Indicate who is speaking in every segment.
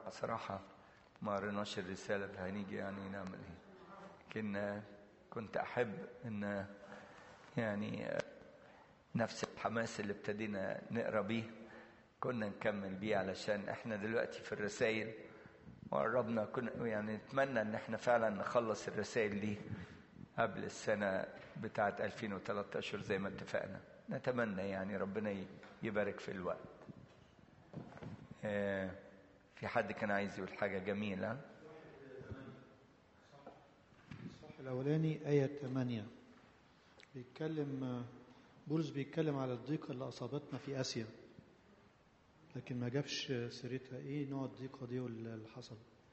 Speaker 1: صراحة ما قريناش الرسالة فهنيجي يعني نعمل ايه لكن كنت أحب أن يعني نفس الحماس اللي ابتدينا نقرا بيه كنا نكمل بيه علشان احنا دلوقتي في الرسائل وقربنا كنا يعني نتمنى ان احنا فعلا نخلص الرسائل دي قبل السنة بتاعة 2013 زي ما اتفقنا نتمنى يعني ربنا يبارك في الوقت اه في حد كان عايز يقول حاجة جميلة
Speaker 2: الصح الأولاني آية 8 بيتكلم بولس بيتكلم على الضيقة اللي أصابتنا في آسيا لكن ما جابش سيرتها إيه نوع الضيقة دي واللي حصل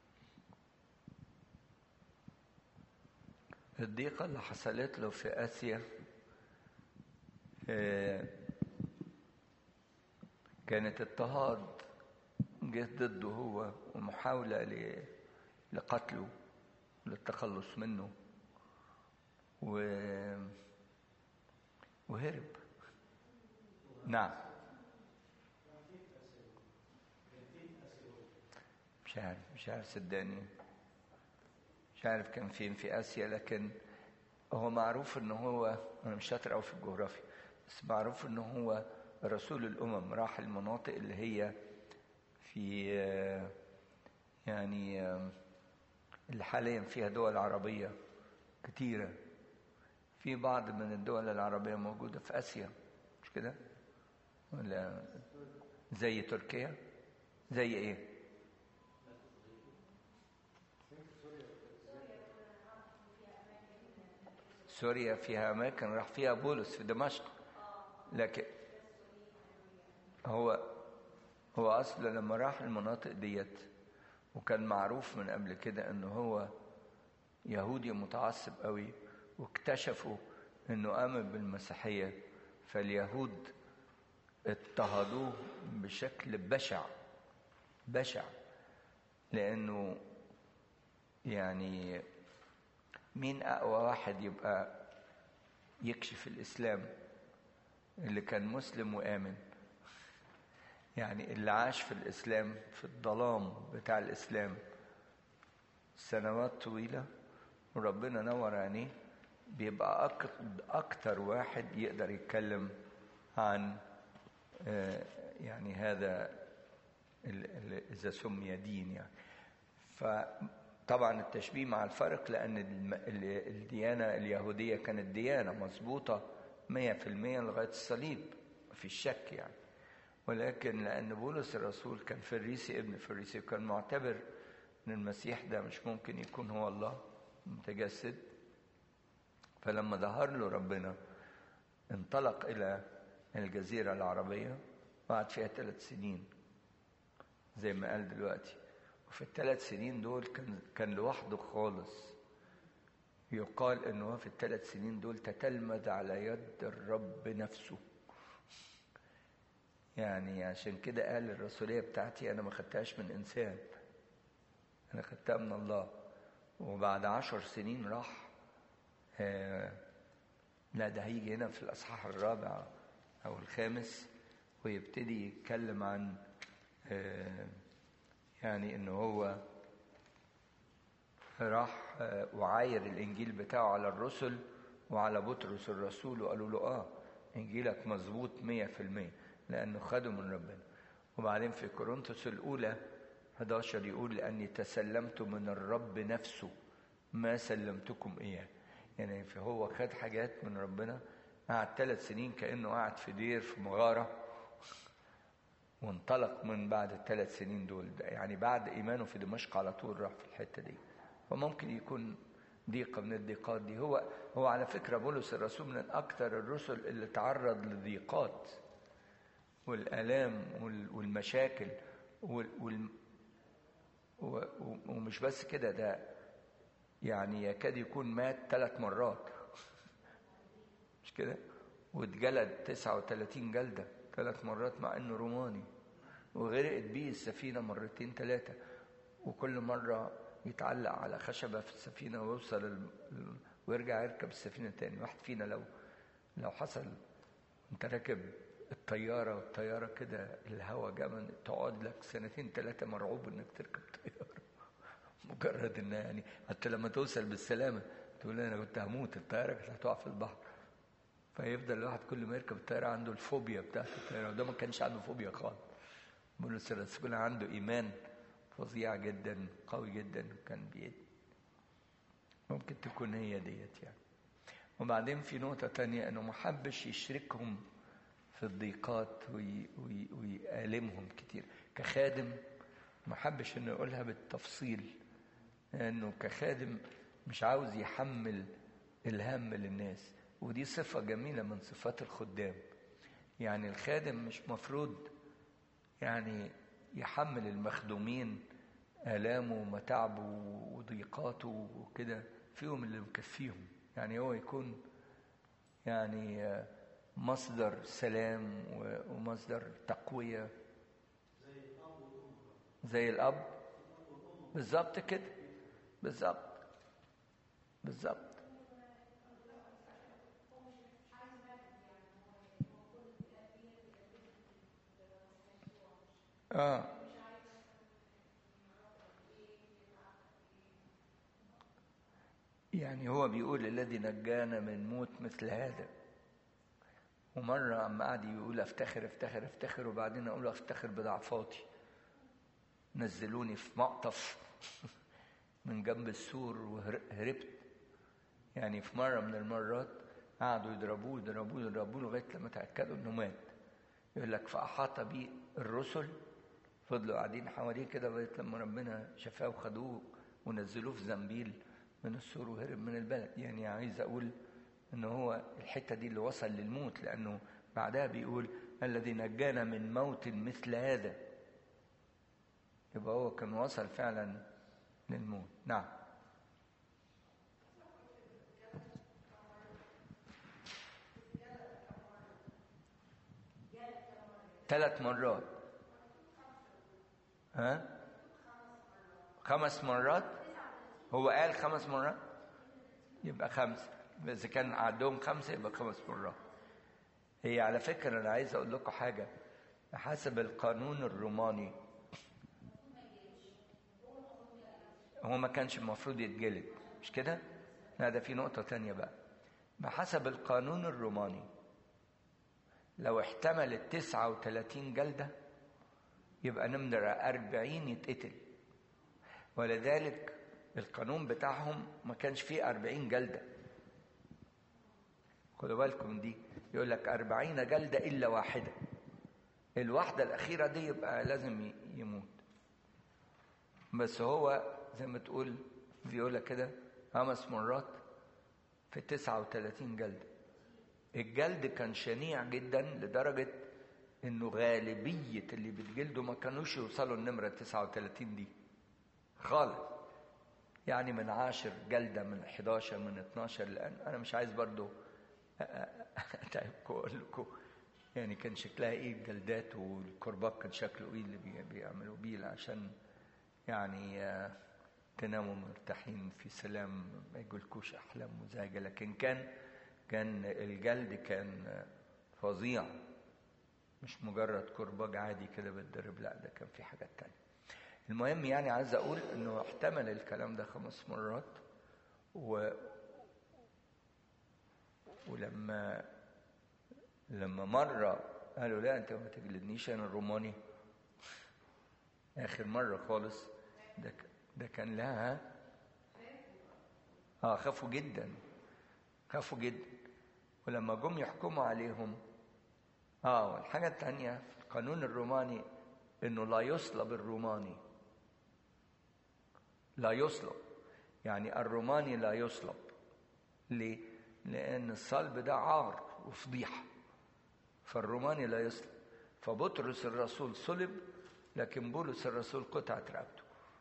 Speaker 1: الضيقة اللي حصلت له في آسيا كانت اضطهاد جه ضده هو ومحاولة لقتله للتخلص منه و... وهرب نعم مش عارف مش عارف صدقني مش عارف كان فين في آسيا لكن هو معروف ان هو انا مش شاطر قوي في الجغرافيا بس معروف ان هو رسول الامم راح المناطق اللي هي في يعني اللي حاليا فيها دول عربية كتيرة في بعض من الدول العربية موجودة في آسيا مش كده ولا زي تركيا زي ايه سوريا فيها أماكن راح فيها بولس في دمشق لكن هو هو أصلا لما راح المناطق ديت وكان معروف من قبل كده انه هو يهودي متعصب قوي واكتشفوا انه امن بالمسيحيه فاليهود اضطهدوه بشكل بشع بشع لانه يعني مين اقوى واحد يبقى يكشف الاسلام اللي كان مسلم وامن يعني اللي عاش في الإسلام في الظلام بتاع الإسلام سنوات طويلة وربنا نور عينيه بيبقى أكتر واحد يقدر يتكلم عن يعني هذا إذا سمي دين يعني فطبعا التشبيه مع الفرق لأن الديانة اليهودية كانت ديانة مظبوطة مية في المية لغاية الصليب في الشك يعني ولكن لأن بولس الرسول كان فريسي ابن فريسي وكان معتبر أن المسيح ده مش ممكن يكون هو الله متجسد فلما ظهر له ربنا انطلق إلى الجزيرة العربية وقعد فيها ثلاث سنين زي ما قال دلوقتي وفي الثلاث سنين دول كان كان لوحده خالص يقال انه في الثلاث سنين دول تتلمذ على يد الرب نفسه يعني عشان كده قال الرسولية بتاعتي أنا ما خدتهاش من إنسان أنا خدتها من الله وبعد عشر سنين راح آه لا ده هيجي هنا في الأصحاح الرابع أو الخامس ويبتدي يتكلم عن آه يعني إن هو راح آه وعاير الإنجيل بتاعه على الرسل وعلى بطرس الرسول وقالوا له آه إنجيلك مظبوط مية في المية لأنه خده من ربنا وبعدين في كورنثوس الأولى 11 يقول لأني تسلمت من الرب نفسه ما سلمتكم إياه يعني فهو خد حاجات من ربنا قعد ثلاث سنين كأنه قاعد في دير في مغارة وانطلق من بعد الثلاث سنين دول ده يعني بعد إيمانه في دمشق على طول راح في الحتة دي فممكن يكون ضيقة من الضيقات دي هو هو على فكرة بولس الرسول من أكثر الرسل اللي تعرض لضيقات والآلام والمشاكل وال ومش بس كده ده يعني يكاد يكون مات ثلاث مرات مش كده واتجلد 39 جلدة ثلاث مرات مع انه روماني وغرقت بيه السفينة مرتين ثلاثة وكل مرة يتعلق على خشبة في السفينة ويوصل ال... ويرجع يركب السفينة تاني واحد فينا لو لو حصل انت راكب الطيارة والطيارة كده الهوا جامد تقعد لك سنتين ثلاثة مرعوب انك تركب طيارة مجرد انها يعني حتى لما توصل بالسلامة تقول انا كنت هموت الطيارة كانت هتقع في البحر فيفضل الواحد كل ما يركب الطيارة عنده الفوبيا بتاعت الطيارة وده ما كانش عنده فوبيا خالص بولس الرسول عنده إيمان فظيع جدا قوي جدا كان بيد ممكن تكون هي ديت يعني وبعدين في نقطة تانية إنه ما حبش يشركهم في الضيقات وي وي ويألمهم كتير كخادم ما حبش إنه يقولها بالتفصيل إنه كخادم مش عاوز يحمل الهم للناس ودي صفة جميلة من صفات الخدام يعني الخادم مش مفروض يعني يحمل المخدومين آلامه ومتاعبه وضيقاته وكده فيهم اللي مكفيهم يعني هو يكون يعني مصدر سلام ومصدر تقوية زي الأب بالظبط كده بالظبط بالظبط اه يعني هو بيقول الذي نجانا من موت مثل هذا ومرة أما قعد يقول أفتخر أفتخر أفتخر وبعدين أقول أفتخر بضعفاتي نزلوني في مقطف من جنب السور وهربت يعني في مرة من المرات قعدوا يضربوه يضربوه يضربوه لغاية لما تأكدوا إنه مات يقول لك فأحاط بي الرسل فضلوا قاعدين حواليه كده لغاية لما ربنا شفاه وخدوه ونزلوه في زنبيل من السور وهرب من البلد يعني عايز أقول إن هو الحتة دي اللي وصل للموت لأنه بعدها بيقول الذي نجانا من موت مثل هذا يبقى هو كان وصل فعلا للموت نعم ثلاث مرات ها خمس مرات هو قال خمس مرات يبقى خمسة إذا كان عندهم خمسة يبقى خمس مرات هي على فكرة أنا عايز أقول لكم حاجة حسب القانون الروماني هو ما كانش المفروض يتجلد مش كده؟ لا ده في نقطة تانية بقى بحسب القانون الروماني لو احتمل التسعة وثلاثين جلدة يبقى نمرة أربعين يتقتل ولذلك القانون بتاعهم ما كانش فيه أربعين جلدة خدوا بالكم دي يقول لك أربعين جلدة إلا واحدة الواحدة الأخيرة دي يبقى لازم يموت بس هو زي ما تقول بيقول لك كده خمس مرات في تسعة وثلاثين جلدة الجلد كان شنيع جدا لدرجة انه غالبية اللي بتجلدوا ما كانوش يوصلوا النمرة 39 دي خالص يعني من عاشر جلدة من 11 من 12 لأن أنا مش عايز برضو أتعبكم أقول لكم يعني كان شكلها إيه الجلدات والكرباج كان شكله إيه اللي بيعملوا بيه عشان يعني تناموا مرتاحين في سلام ما يجولكوش أحلام مزعجة لكن كان كان الجلد كان فظيع مش مجرد كرباج عادي كده بتضرب لا ده كان في حاجات تانية المهم يعني عايز اقول انه احتمل الكلام ده خمس مرات و ولما لما مرة قالوا لا انت ما تجلدنيش انا الروماني اخر مرة خالص ده ده كان لها اه خافوا جدا خافوا جدا ولما جم يحكموا عليهم اه والحاجة الثانية في القانون الروماني انه لا يصلب الروماني لا يصلب يعني الروماني لا يصلب ليه؟ لأن الصلب ده عار وفضيحة فالروماني لا يصلب فبطرس الرسول صلب لكن بولس الرسول قطعت رقبته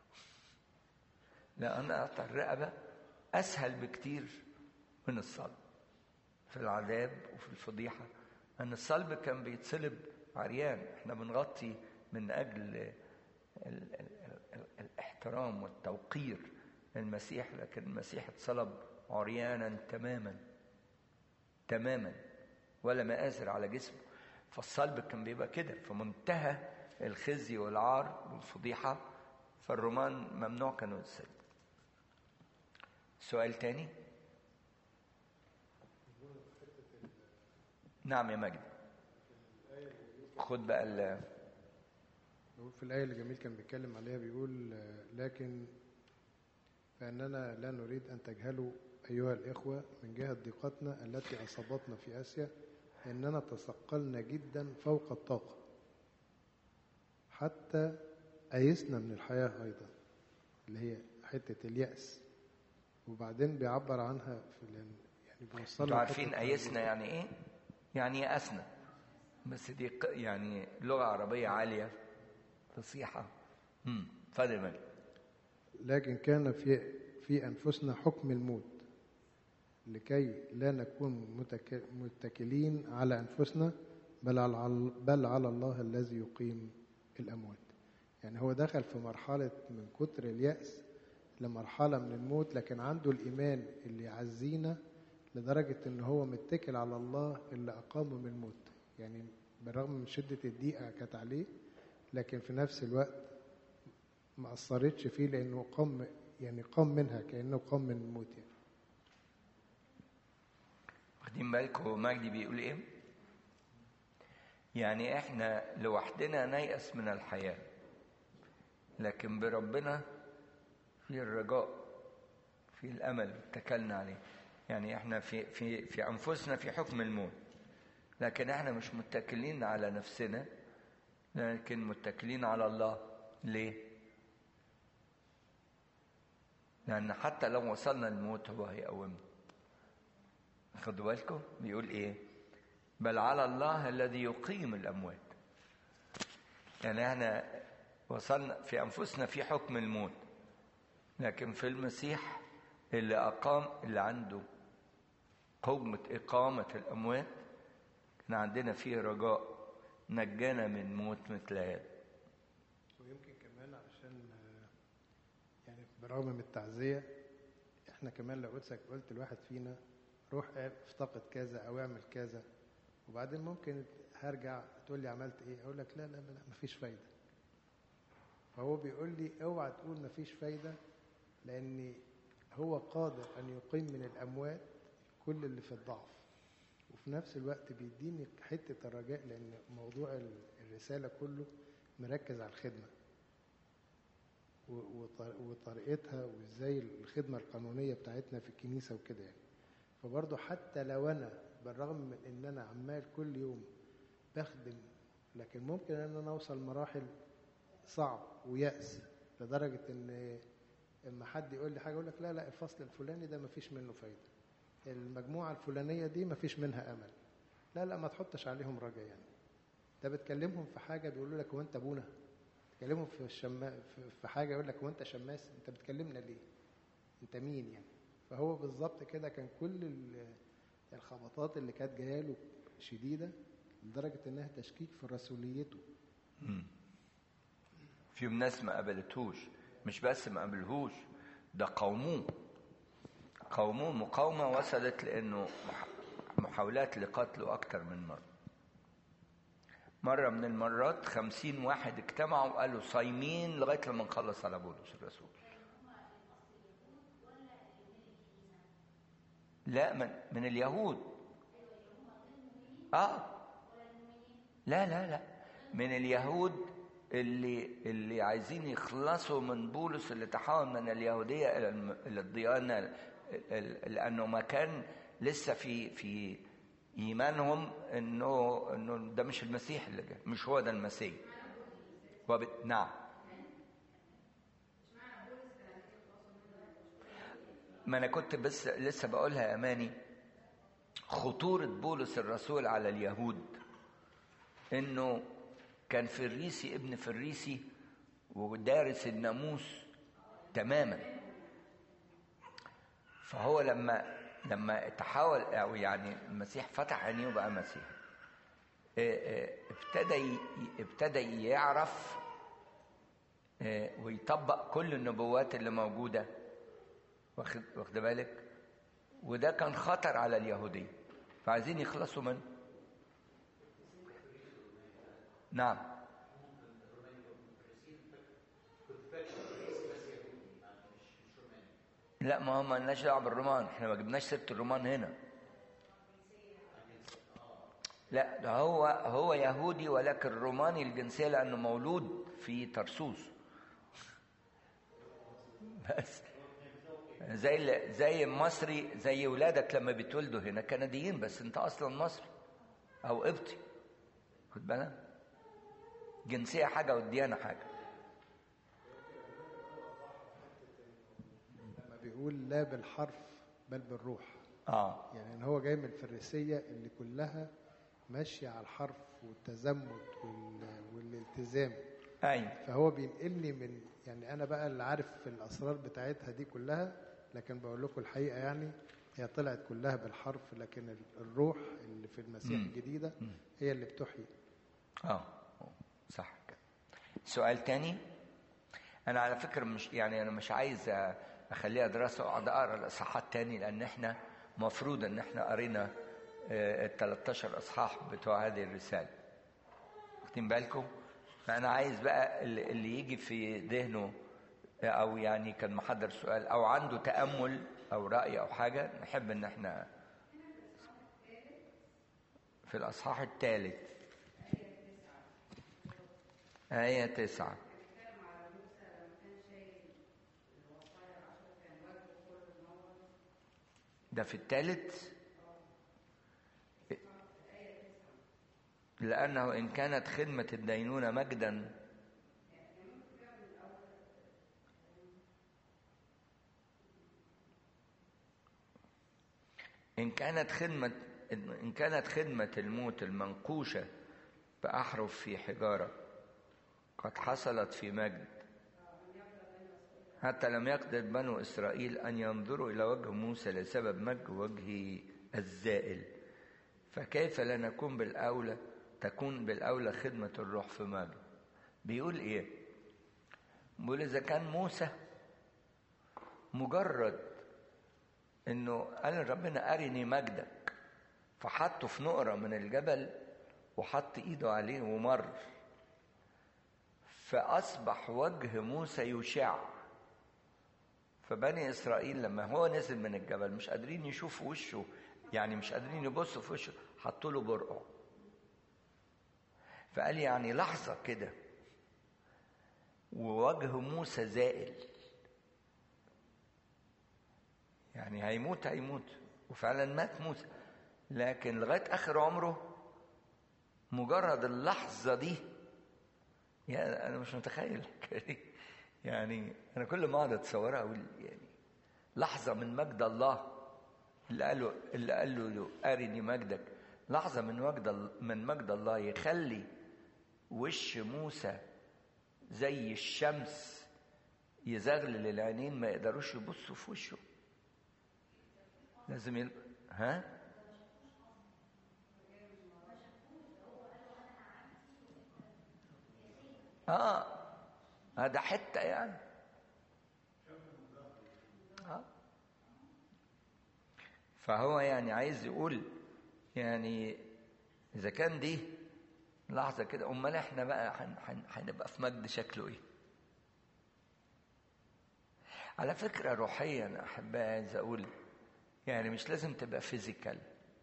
Speaker 1: لأن قطع الرقبة أسهل بكتير من الصلب في العذاب وفي الفضيحة أن الصلب كان بيتصلب عريان احنا بنغطي من أجل ال ال ال الاحترام والتوقير للمسيح لكن المسيح اتصلب عريانا تماما تماما ولا مآثر على جسمه فالصلب كان بيبقى كده في منتهى الخزي والعار والفضيحة فالرومان ممنوع كانوا يتصلب سؤال تاني نعم يا مجد خد بقى ال
Speaker 3: بيقول في الآية اللي جميل كان بيتكلم عليها بيقول آه، لكن فإننا لا نريد أن تجهلوا أيها الإخوة من جهة ضيقتنا التي أصابتنا في آسيا إننا تثقلنا جدا فوق الطاقة حتى أيسنا من الحياة أيضا اللي هي حتة اليأس وبعدين بيعبر عنها في ال- يعني بيوصلها
Speaker 1: انتوا عارفين
Speaker 3: لحتة
Speaker 1: ايسنا يعني ايه يعني يأسنا بس دي ق- يعني لغة عربية عالية فصيحة امم اتفضل يا مجد
Speaker 3: لكن كان في في أنفسنا حكم الموت لكي لا نكون متك- متكلين على أنفسنا بل على بل على الله الذي يقيم الأموات يعني هو دخل في مرحلة من كتر اليأس لمرحلة من الموت لكن عنده الإيمان اللي يعزينا لدرجة إن هو متكل على الله اللي أقامه من الموت يعني بالرغم من شدة الضيقة كانت عليه لكن في نفس الوقت ما أثرتش فيه لأنه قام يعني قام منها كأنه قام من الموت يعني
Speaker 1: واخدين بالكم مجدي بيقول ايه يعني احنا لوحدنا نيأس من الحياة لكن بربنا في الرجاء في الامل اتكلنا عليه يعني احنا في في في انفسنا في حكم الموت لكن احنا مش متكلين على نفسنا لكن متكلين على الله ليه لان حتى لو وصلنا للموت هو هيقومنا خدوا بالكم بيقول ايه بل على الله الذي يقيم الاموات يعني احنا وصلنا في انفسنا في حكم الموت لكن في المسيح اللي اقام اللي عنده قوة إقامة الأموات كان عندنا فيه رجاء نجانا من موت مثل هذا
Speaker 3: ويمكن كمان عشان آه، يعني برغم من التعزية احنا كمان لو قلت قلت لواحد فينا روح افتقد كذا او اعمل كذا وبعدين ممكن هرجع تقول لي عملت ايه اقول لك لا لا لا مفيش فايدة فهو بيقول لي اوعى تقول مفيش فايدة لان هو قادر ان يقيم من الاموات كل اللي في الضعف وفي نفس الوقت بيديني حتة الرجاء لأن موضوع ال- الرسالة كله مركز على الخدمة و- وط- وطريقتها وازاي الخدمة القانونية بتاعتنا في الكنيسة وكده يعني فبرضه حتى لو أنا بالرغم من إن أنا عمال كل يوم بخدم لكن ممكن إن أنا أوصل مراحل صعب ويأس لدرجة إن اما حد يقول لي حاجة أقول لك لا لا الفصل الفلاني ده مفيش منه فايدة المجموعة الفلانية دي مفيش منها أمل لا لا ما تحطش عليهم رجاء يعني انت بتكلمهم في حاجة بيقولوا لك هو انت ابونا تكلمهم في الشما في- في حاجة يقول لك هو انت شماس انت بتكلمنا ليه انت مين يعني فهو بالظبط كده كان كل ال- الخبطات اللي كانت جايه له شديدة لدرجة انها تشكيك في رسوليته
Speaker 1: فيهم ناس ما قبلتهوش مش بس ما قبلهوش ده قوموه قوموه مقاومة وصلت لأنه مح- محاولات لقتله أكتر من مرة مرة من المرات خمسين واحد اجتمعوا وقالوا صايمين لغاية لما نخلص على بولس الرسول لا من, من اليهود اه لا لا لا من اليهود اللي اللي عايزين يخلصوا من بولس اللي تحول من اليهوديه الى الم- الى الديانه ال- ال- لانه ما كان لسه في في ايمانهم انه انه ده مش المسيح اللي جاي مش هو ده المسيح وبت... نعم ما انا كنت بس لسه بقولها يا اماني خطوره بولس الرسول على اليهود انه كان فريسي ابن فريسي ودارس الناموس تماما فهو لما لما تحاول او يعني المسيح فتح عينيه وبقى مسيح اه، اه، ابتدى ي- ابتدى يعرف اه، ويطبق كل النبوات اللي موجوده واخد واخد بالك وده كان خطر على اليهوديه فعايزين يخلصوا منه نعم لا ما هو ما لناش دعوه بالرومان احنا ما جبناش سيره الرومان هنا لا ده هو هو يهودي ولكن روماني الجنسيه لانه مولود في ترسوس بس زي ال- زي مصري زي ولادك لما بيتولدوا هنا كنديين بس انت اصلا مصري او قبطي خد بالك جنسيه حاجه والديانه حاجه
Speaker 3: لما بيقول لا بالحرف بل بالروح
Speaker 1: اه
Speaker 3: يعني ان هو جاي من الفريسيه اللي كلها ماشيه على الحرف والتزمت وال... والالتزام
Speaker 1: ايوه
Speaker 3: فهو بينقلني من يعني انا بقى اللي عارف في الاسرار بتاعتها دي كلها لكن بقول لكم الحقيقه يعني هي طلعت كلها بالحرف لكن ال- الروح اللي في المسيح
Speaker 1: مم.
Speaker 3: الجديده هي اللي بتحيي
Speaker 1: اه صح كده سؤال تاني انا على فكره مش يعني انا مش عايز اخليها دراسه واقعد اقرا الاصحاحات تاني لان احنا مفروض ان احنا قرينا ال 13 اصحاح بتوع هذه الرساله واخدين بالكم فانا عايز بقى اللي اللي يجي في ذهنه او يعني كان محضر سؤال او عنده تامل او راي او حاجه نحب ان احنا في الاصحاح الثالث آية تسعة ده في الثالث لأنه إن كانت خدمة الدينونة مجدا إن كانت خدمة إن كانت خدمة الموت المنقوشة بأحرف في حجارة قد حصلت في مجد حتى لم يقدر بنو إسرائيل أن ينظروا إلى وجه موسى لسبب مجد وجهه الزائل فكيف لا نكون بالأولى تكون بالأولى خدمة الروح في مجد بيقول إيه بيقول إذا كان موسى مجرد إنه قال ربنا أرني مجدك فحطه في نقرة من الجبل وحط إيده عليه ومر فأصبح وجه موسى يشع فبني إسرائيل لما هو نزل من الجبل مش قادرين يشوفوا وشه يعني مش قادرين يبصوا في وشه حطوا له برقع فقال يعني لحظة كده ووجه موسى زائل يعني هيموت هيموت وفعلا مات موسى لكن لغاية آخر عمره مجرد اللحظة دي يعني أنا مش متخيل الحكاية دي يعني أنا كل ما أقعد أتصورها أقول يعني لحظة من مجد الله اللي قال له اللي قال له أرني مجدك لحظة من مجد من مجد الله يخلي وش موسى زي الشمس يزغلل العينين ما يقدروش يبصوا في وشه لازم يل... ها اه هذا حته يعني آه. فهو يعني عايز يقول يعني اذا كان دي لحظه كده امال احنا بقى هن- هن- هنبقى في مجد شكله ايه على فكره روحيا احبائي عايز اقول يعني مش لازم تبقى فيزيكال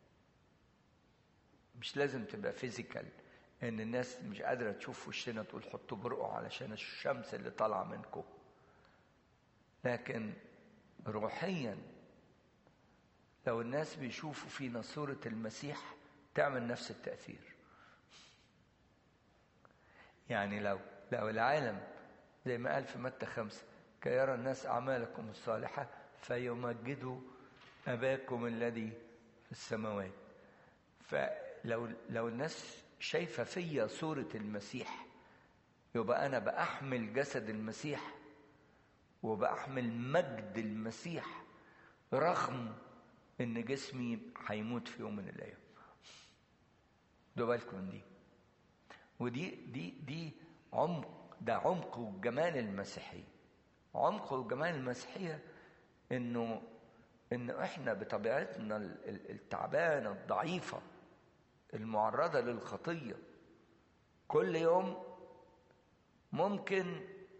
Speaker 1: مش لازم تبقى فيزيكال ان الناس مش قادره تشوف وشنا تقول حطوا برقع علشان الشمس اللي طالعه منكم لكن روحيا لو الناس بيشوفوا فينا صورة المسيح تعمل نفس التأثير يعني لو لو العالم زي ما قال في متى خمسة كي يرى الناس أعمالكم الصالحة فيمجدوا أباكم الذي في السماوات فلو لو الناس شايفة فيا صورة المسيح يبقى أنا بأحمل جسد المسيح وبأحمل مجد المسيح رغم إن جسمي هيموت في يوم من الأيام. ده بالكم من دي. ودي دي دي عمق ده عمق وجمال المسيحية. عمق وجمال المسيحية إنه إنه إحنا بطبيعتنا ال- ال- التعبانة الضعيفة المعرضة للخطية كل يوم ممكن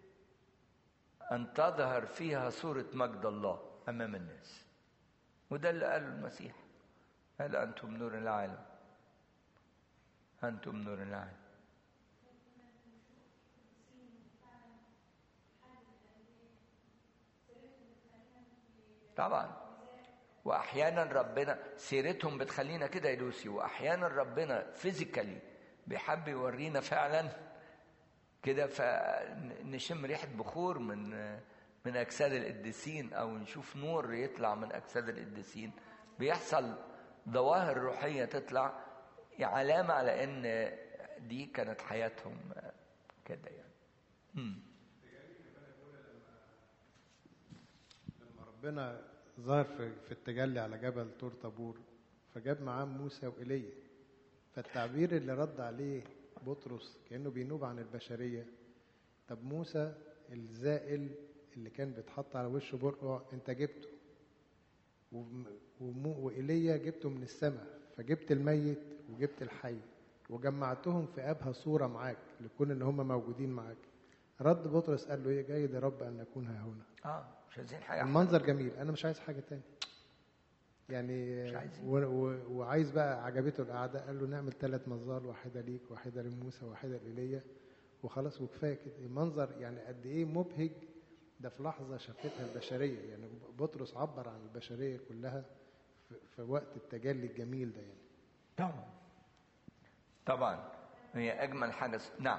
Speaker 1: أن تظهر فيها صورة مجد الله أمام الناس وده اللي قاله المسيح قال أنتم نور العالم أنتم نور العالم طبعا واحيانا ربنا سيرتهم بتخلينا كده يا لوسي واحيانا ربنا فيزيكالي بيحب يورينا فعلا كده فنشم ريحه بخور من من اجساد القديسين او نشوف نور يطلع من اجساد القديسين بيحصل ظواهر روحيه تطلع علامه على ان دي كانت حياتهم كده يعني مم.
Speaker 3: لما ربنا ظهر في, في التجلي على جبل طور طابور فجاب معاه موسى وإيليا فالتعبير اللي رد عليه بطرس كأنه بينوب عن البشرية طب موسى الزائل اللي كان بيتحط على وشه برقع انت جبته وإيليا جبته من السماء فجبت الميت وجبت الحي وجمعتهم في أبهى صورة معاك لكون إن هم موجودين معاك رد بطرس قال له ايه جيد يا رب ان نكون ها هنا
Speaker 1: اه مش عايزين حاجه
Speaker 3: المنظر جميل انا مش عايز حاجه تاني يعني
Speaker 1: مش عايزين.
Speaker 3: و... و... وعايز بقى عجبته القعده قال له نعمل ثلاث مظال واحده ليك واحده لموسى واحده لايليا وخلاص وكفايه كده المنظر يعني قد ايه مبهج ده في لحظه شافتها البشريه يعني بطرس عبر عن البشريه كلها في, في وقت التجلي الجميل ده يعني
Speaker 1: طبعا طبعا هي اجمل حاجه س... نعم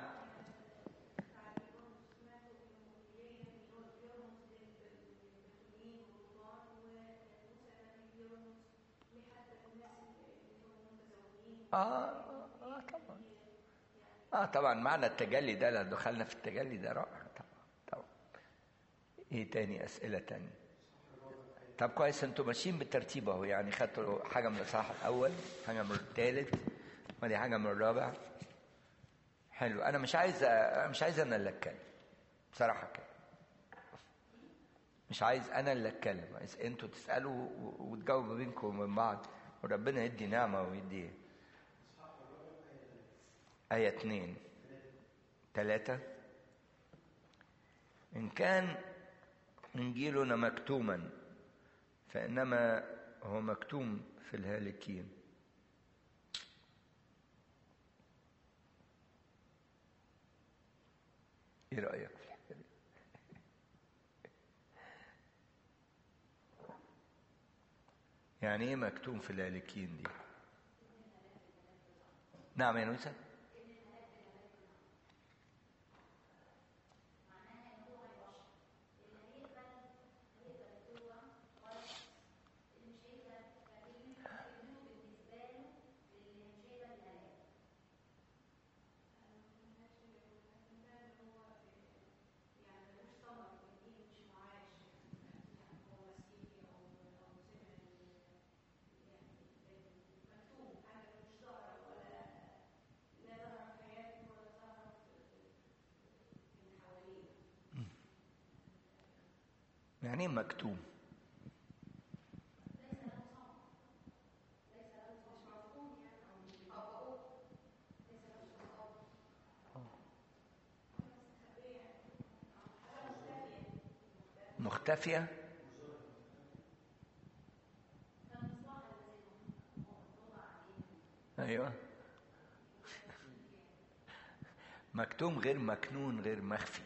Speaker 1: آه, آه طبعا آه طبعا معنى التجلي ده لو دخلنا في التجلي ده رائع طبعا طبعا إيه تاني أسئلة تاني طب كويس انتوا ماشيين بالترتيب اهو يعني خدتوا حاجة من الإصحاح الأول حاجة من الثالث ودي حاجة من الرابع حلو أنا مش عايز أنا مش عايز أنا اللي أتكلم بصراحة كده مش عايز أنا اللي أتكلم عايز أنتوا تسألوا وتجاوبوا بينكم وبين بعض وربنا يدي نعمة ويدي آية اتنين تلاتة إن كان إنجيلنا مكتوما فإنما هو مكتوم في الهالكين إيه رأيك في الحكاية دي؟ يعني إيه مكتوم في الهالكين دي؟ نعم يا نوسة؟ يعني ايه مكتوم مختفية أيوة مكتوم غير مكنون غير مخفي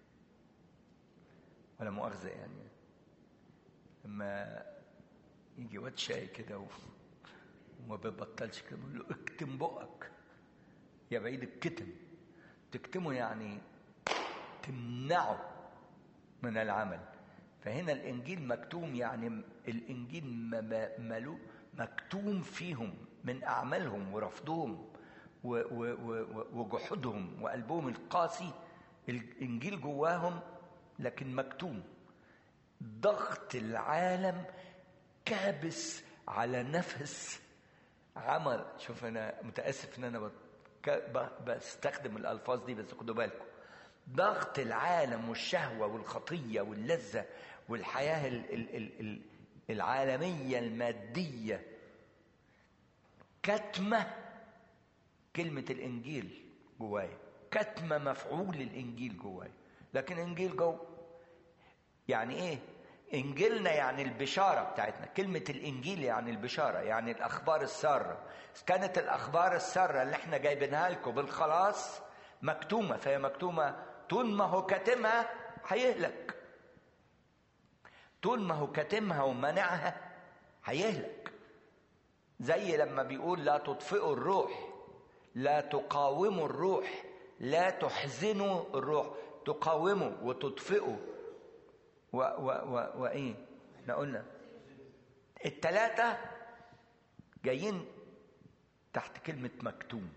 Speaker 1: ولا مؤاخذة يعني لما يجي واد شاي كده و... وما بيبطلش كده بيقول له اكتم بقك يا بعيد الكتم تكتمه يعني تمنعه من العمل فهنا الانجيل مكتوم يعني الانجيل ملو مكتوم فيهم من اعمالهم ورفضهم و... و... و... وجحودهم وقلبهم القاسي الانجيل جواهم لكن مكتوم ضغط العالم كابس على نفس عمل شوف انا متاسف ان انا بستخدم الالفاظ دي بس خدوا بالكم ضغط العالم والشهوه والخطيه واللذه والحياه ال ال ال ال العالميه الماديه كتمه كلمه الانجيل جوايا كتم مفعول الانجيل جوايا لكن انجيل جو يعني ايه انجيلنا يعني البشاره بتاعتنا كلمه الانجيل يعني البشاره يعني الاخبار الساره كانت الاخبار الساره اللي احنا جايبينها لكم بالخلاص مكتومه فهي مكتومه طول ما هو كاتمها هيهلك طول ما هو كاتمها ومنعها هيهلك زي لما بيقول لا تطفئوا الروح لا تقاوموا الروح لا تحزنوا الروح تقاوموا وتطفئوا و و و وايه احنا قلنا التلاتة جايين تحت كلمة مكتوم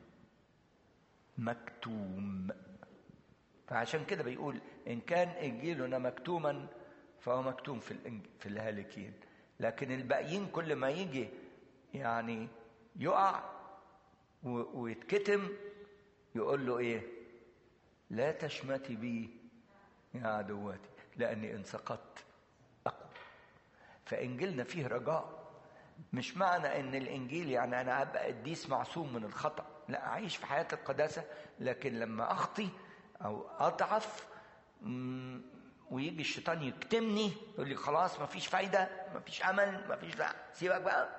Speaker 1: مكتوم فعشان كده بيقول إن كان إنجيلنا مكتوما فهو مكتوم في الإنج... في الهالكين لكن الباقيين كل ما يجي يعني يقع و... ويتكتم يقول له إيه لا تشمتي بي يا عدواتي لأني إن سقطت أقوى فإنجيلنا فيه رجاء مش معنى ان الانجيل يعني انا ابقى قديس معصوم من الخطا لا اعيش في حياه القداسه لكن لما اخطي او اضعف ويجي الشيطان يكتمني يقول لي خلاص مفيش فايده مفيش امل مفيش لا سيبك بقى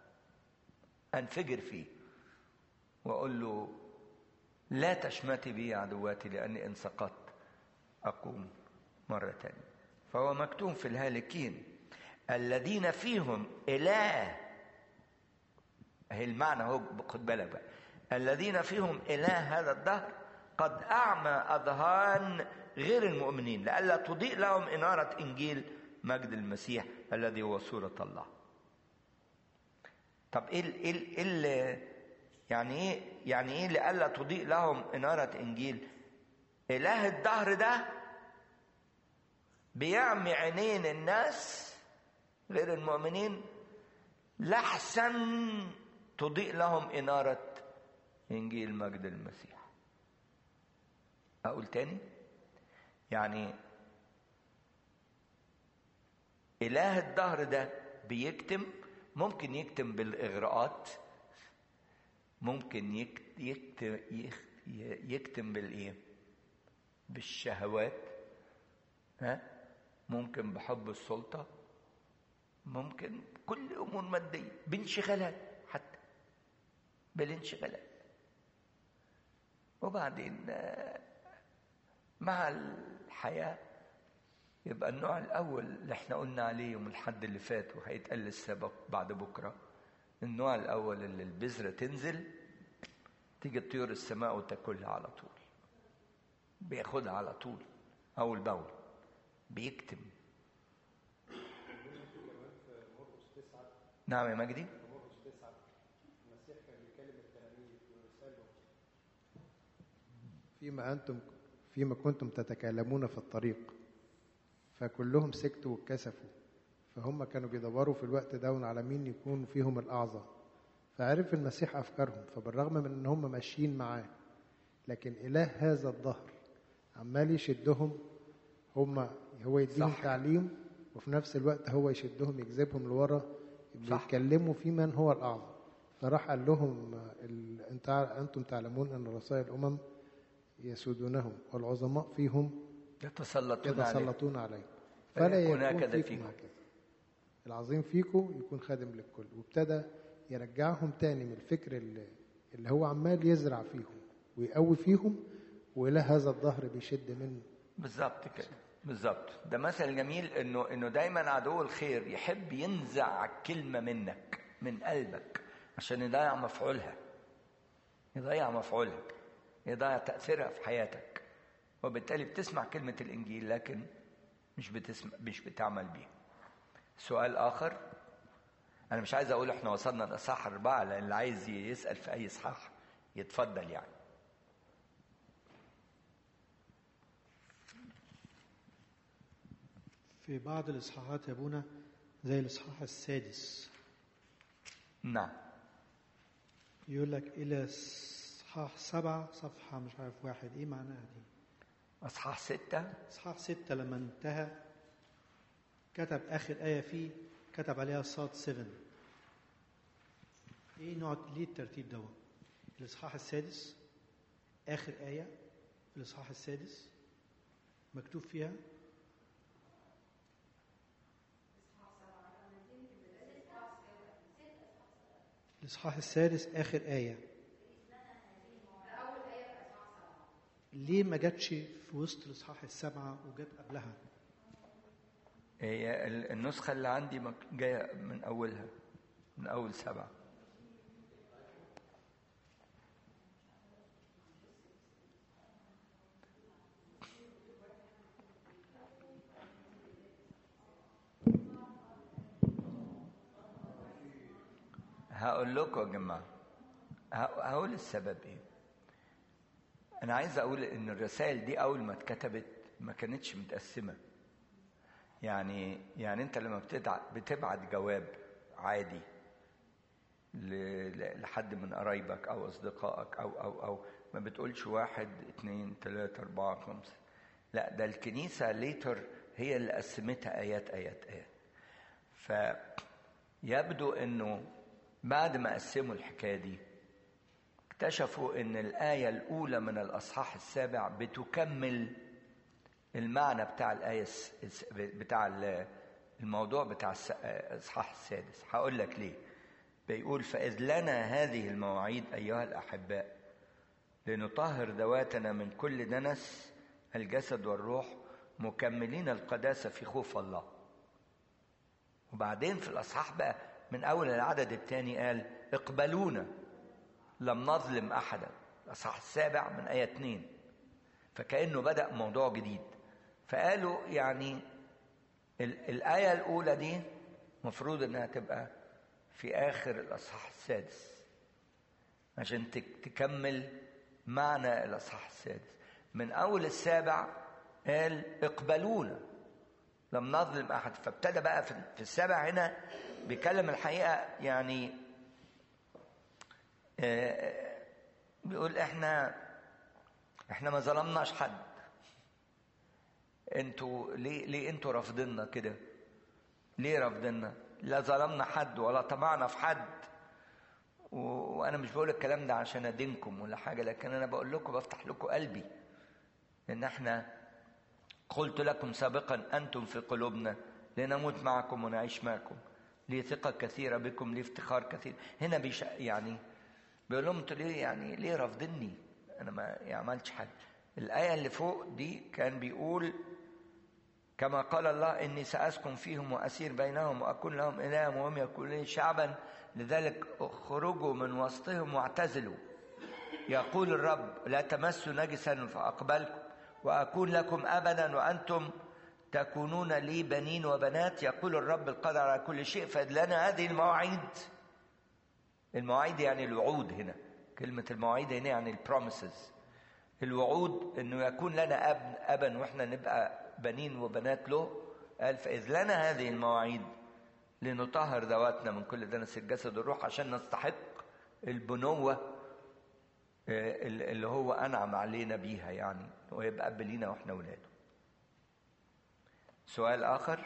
Speaker 1: انفجر فيه واقول له لا تشمتي بي عدواتي لاني ان سقطت اقوم مره تانية فهو مكتوم في الهالكين الذين فيهم إله أهي المعنى هو خد بالك بقى الذين فيهم إله هذا الدهر قد أعمى أذهان غير المؤمنين لئلا تضيء لهم إنارة إنجيل مجد المسيح الذي هو صورة الله طب إيه ال إيه ال إيه يعني إيه يعني إيه لئلا تضيء لهم إنارة إنجيل إله الدهر ده بيعمي عينين الناس غير المؤمنين لحسن تضيء لهم إنارة إنجيل مجد المسيح أقول تاني يعني إله الدهر ده بيكتم ممكن يكتم بالإغراءات ممكن يكتم, يكتم بالإيه بالشهوات ها ممكن بحب السلطه ممكن كل امور ماديه بانشغالات حتى بالانشغالات وبعدين مع الحياه يبقى النوع الاول اللي احنا قلنا عليه يوم الحد اللي فات وهيتقال لسه بعد بكره النوع الاول اللي البذره تنزل تيجي طيور السماء وتاكلها على طول بياخدها على طول اول باول بيكتم نعم يا مجدي
Speaker 3: فيما أنتم فيما كنتم تتكلمون في الطريق فكلهم سكتوا واتكسفوا فهم كانوا بيدوروا في الوقت ده على مين يكون فيهم الأعظم فعرف المسيح أفكارهم فبالرغم من أن هم ماشيين معاه لكن إله هذا الظهر عمال يشدهم هم هو يديهم صح. تعليم وفي نفس الوقت هو يشدهم يجذبهم لورا بيتكلموا في من هو الأعظم فراح قال لهم ال... انت انتم تعلمون ان رسائل الامم يسودونهم والعظماء فيهم
Speaker 1: يتسلطون,
Speaker 3: يتسلطون عليه فلا يكون هكذا فيكم هكذا العظيم فيكم يكون خادم للكل وابتدى يرجعهم تاني من الفكر اللي, اللي هو عمال يزرع فيهم ويقوي فيهم والى هذا الظهر بيشد من
Speaker 1: بالظبط كده بالظبط ده مثل جميل انه انه دايما عدو الخير يحب ينزع كلمه منك من قلبك عشان يضيع مفعولها يضيع مفعولها يضيع تاثيرها في حياتك وبالتالي بتسمع كلمه الانجيل لكن مش بتسمع مش بتعمل بيها سؤال اخر انا مش عايز اقول احنا وصلنا لاصحاح اربعه لان اللي عايز يسال في اي اصحاح يتفضل يعني
Speaker 2: في بعض الإصحاحات يا أبونا زي الإصحاح السادس
Speaker 1: نعم
Speaker 2: يقول لك إلى إصحاح سبعة صفحة مش عارف واحد إيه معناها دي
Speaker 1: أصحاح ستة
Speaker 2: إصحاح ستة لما انتهى كتب آخر آية فيه كتب عليها صاد 7 إيه نوع ليه الترتيب دوت الإصحاح السادس آخر آية في الإصحاح السادس مكتوب فيها الإصحاح السادس آخر آية ليه ما جاتش في وسط الإصحاح السبعة وجت قبلها؟
Speaker 1: هي ال- النسخة اللي عندي مك- جاية من أولها من أول سبعة هقول لكم يا جماعة ه- هقول السبب ايه انا عايز اقول ان الرسائل دي اول ما اتكتبت ما كانتش متقسمه يعني يعني انت لما بتدع بتبعت جواب عادي ل- ل- لحد من قرايبك او اصدقائك او او او ما بتقولش واحد اتنين تلاته اربعه خمسه لا ده الكنيسه ليتر هي اللي قسمتها ايات ايات ايات فيبدو انه بعد ما قسموا الحكايه دي اكتشفوا ان الايه الاولى من الاصحاح السابع بتكمل المعنى بتاع الايه الس- الس- بتاع ال- الموضوع بتاع الس- الاصحاح السادس هقول لك ليه بيقول فاذ لنا هذه المواعيد ايها الاحباء لنطهر ذواتنا من كل دنس الجسد والروح مكملين القداسه في خوف الله وبعدين في الاصحاح بقى من اول العدد الثاني قال اقبلونا لم نظلم احدا الاصحاح السابع من ايه 2 فكانه بدا موضوع جديد فقالوا يعني ال- الايه الاولى دي مفروض انها تبقى في اخر الاصحاح السادس عشان تك- تكمل معنى الاصحاح السادس من اول السابع قال اقبلونا لم نظلم احد فابتدى بقى في في السابع هنا بيكلم الحقيقه يعني آه، بيقول احنا احنا ما ظلمناش حد انتوا ليه ليه انتوا رافضيننا كده ليه رافضيننا لا ظلمنا حد ولا طمعنا في حد و... وانا مش بقول الكلام ده عشان ادينكم ولا حاجه لكن انا بقول لكم بفتح لكم قلبي ان احنا قلت لكم سابقا انتم في قلوبنا لنموت معكم ونعيش معكم لي ثقة كثيرة بكم لي افتخار كثير هنا بيش يعني بيقول لهم انتوا ليه يعني ليه رافضني انا ما يعني عملتش حاجة الآية اللي فوق دي كان بيقول كما قال الله إني سأسكن فيهم وأسير بينهم وأكون لهم إلها وهم يكونون لي شعبا لذلك اخرجوا من وسطهم واعتزلوا يقول الرب لا تمسوا نجسا فأقبلكم وأكون لكم أبدا وأنتم تكونون لي بنين وبنات يقول الرب القادر على كل شيء فإذ لنا هذه المواعيد المواعيد يعني الوعود هنا كلمة المواعيد هنا يعني البروميسز الوعود انه يكون لنا اب ابا واحنا نبقى بنين وبنات له قال فاذ لنا هذه المواعيد لنطهر ذواتنا من كل دنس الجسد والروح عشان نستحق البنوه آه، اللي هو انعم علينا بيها يعني ويبقى اب لينا واحنا اولاده سؤال اخر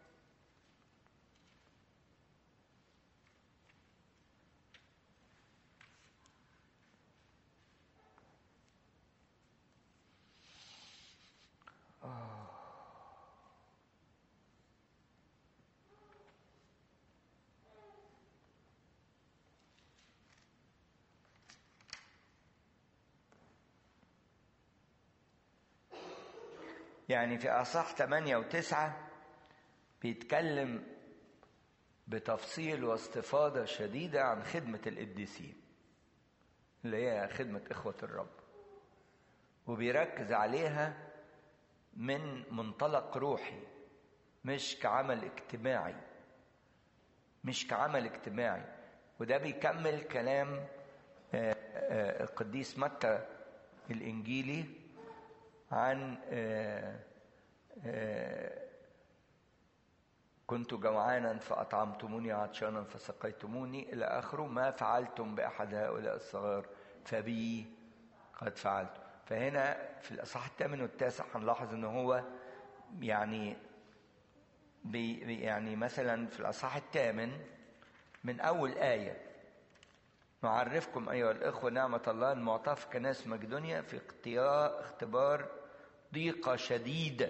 Speaker 1: يعني في أصح 8 و9 بيتكلم بتفصيل واستفاضة شديدة عن خدمة القديسين اللي هي خدمة إخوة الرب وبيركز عليها من منطلق روحي مش كعمل اجتماعي مش كعمل اجتماعي وده بيكمل كلام آه، آه، القديس متى الإنجيلي عن آه، آه، كنت جوعانا فأطعمتموني عطشانا فسقيتموني إلى آخره ما فعلتم بأحد هؤلاء الصغار فبي قد فعلت فهنا في الأصحاح الثامن والتاسع هنلاحظ إن هو يعني بي بي- يعني مثلا في الأصحاح الثامن من أول آية نعرفكم أيها الإخوة نعمة الله المعطاة في كنائس مقدونيا في اختيار اختبار ضيقة شديدة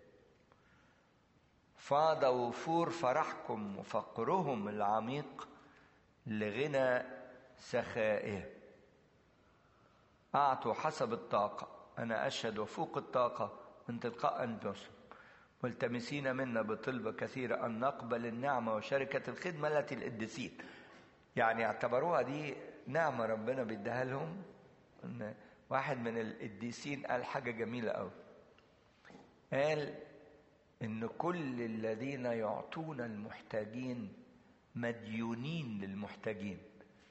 Speaker 1: فاض وفور فرحكم وفقرهم العميق لغنى سخائه أعطوا حسب الطاقة أنا أشهد وفوق الطاقة من تلقاء أنفسهم ملتمسين منا بطلبة كثيرة أن نقبل النعمة وشركة الخدمة التي القديسين يعني اعتبروها دي نعمة ربنا بيديها لهم إن واحد من القديسين قال حاجة جميلة أوي قال إن كل الذين يعطون المحتاجين مديونين للمحتاجين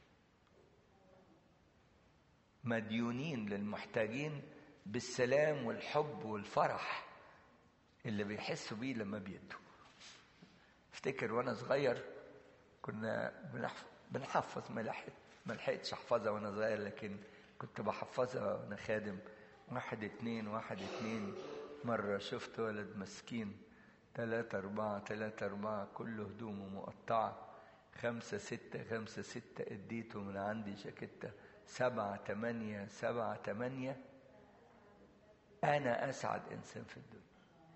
Speaker 1: مديونين للمحتاجين بالسلام والحب والفرح اللي بيحسوا بيه لما بيدوا افتكر وانا صغير كنا بنحفظ ما ما لحقتش احفظها وانا صغير لكن كنت بحفظها وانا خادم واحد اتنين واحد اتنين مرة شفت ولد مسكين تلاتة أربعة تلاتة أربعة كله هدومه مقطعة خمسة ستة خمسة ستة اديته من عندي جاكيتة سبعة تمانية سبعة تمانية أنا أسعد إنسان في الدنيا